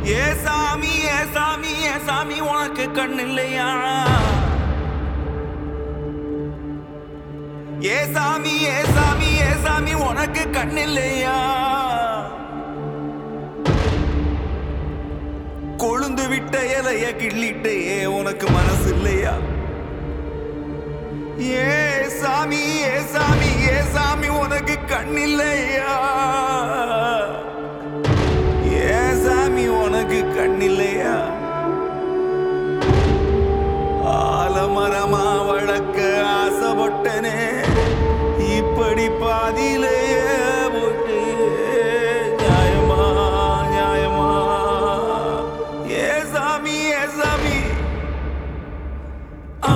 ஏ சாமி ஏ சாமி ஏ சாமி உனக்கு கண் இல்லையா ஏ சாமி ஏ சாமி ஏ சாமி உனக்கு கண் இல்லையா கொழுந்து விட்ட இலைய கிள்ளிட்டு ஏ உனக்கு மனசு இல்லையா ஏ சாமி ஏ சாமி ஏ சாமி உனக்கு கண் இல்லையா ஏ சாமி உனக்கு கண் இல்லையா ஆலமரமா வளர்க்க ஆசைப்பட்டனே இப்படி பாதியிலேயே போட்டு நியாயமா நியாயமா ஏ சாமி ஏ சாமி ஆ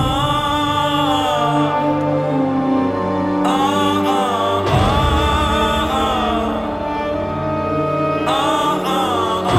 ஆ ஆ ஆ ஆ ஆ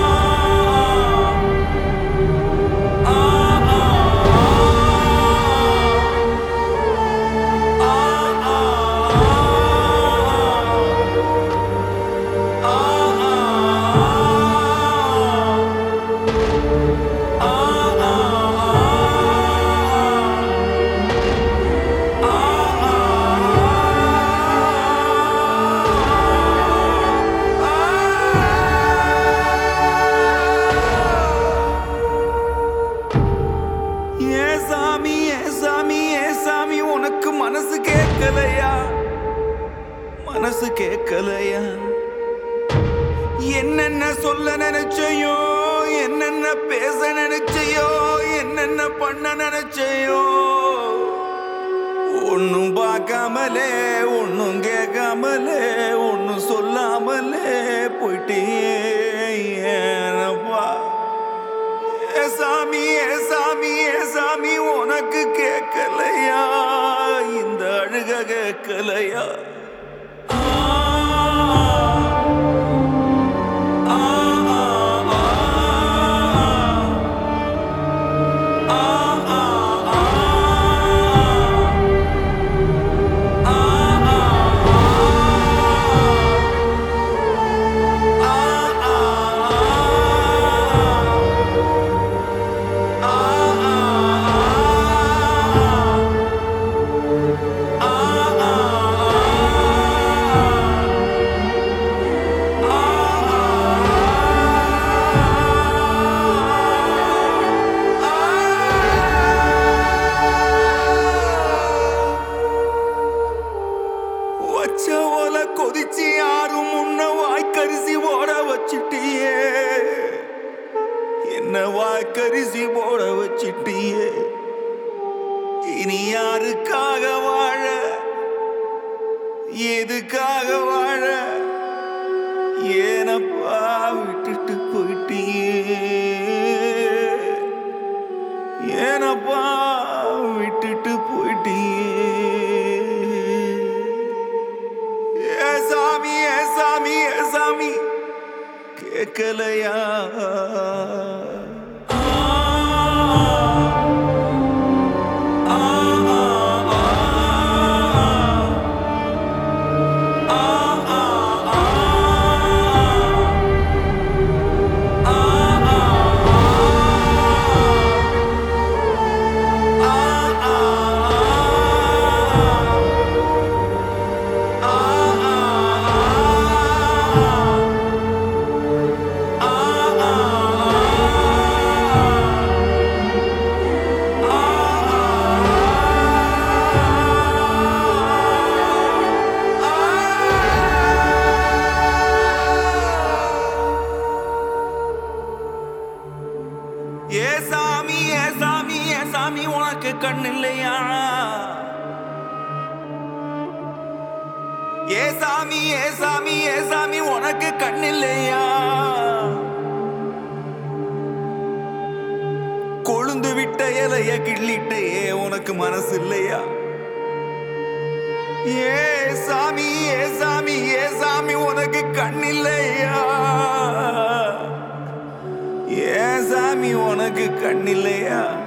ஏ சாமி ஏ சாமி ஏ சாமி உனக்கு மனசு கேட்கலையா மனசு கேட்கலையா என்னென்ன சொல்ல நினைச்சையோ என்னென்ன பேச நினைச்சையோ என்னென்ன பண்ண நினைச்சையோ ஒன்னும் பார்க்காமலே ஒன்னும் கேட்காமலே ஒன்னும் சொல்லாமலே போயிட்டே ஏனப்பா ஏ சாமி ஏ சாமி ஏ சாமி உனக்கு கேட்கலையா இந்த அழுக கேட்கலையா ஆ, ஆ, ஆ, ஆ, ஆ, ஆ, ஆ, வச்ச ஓல கொதிச்சு யாரும் முன்ன வாய்க்கரிசி போட வச்சிட்டியே என்ன வாய்க்கரிசி போட வச்சிட்டியே இனி யாருக்காக வாழ எதுக்காக வாழ ஏனப்பா விட்டுட்டு போயிட்டியே ஏனப்பா விட்டுட்டு போயிட்டியே ஏ சாமி ஏ சாமி ஏ சாமி கேட்கலையா ஆ, ஆ, ஆ, ஆ, ஆ, ஆ, ஆ, ஆ, ஏ சாமி ஏ சாமி ஏ சாமி உனக்கு கண் இல்லையா ஏ சாமி ஏ சாமி ஏ சாமி உனக்கு கண் இல்லையா கொழுந்து விட்ட இலைய கிள்ளிட்டு ஏ உனக்கு மனசு இல்லையா ஏ சாமி ஏ சாமி ஏ சாமி உனக்கு கண் இல்லையா ஏ சாமி உனக்கு கண் இல்லையா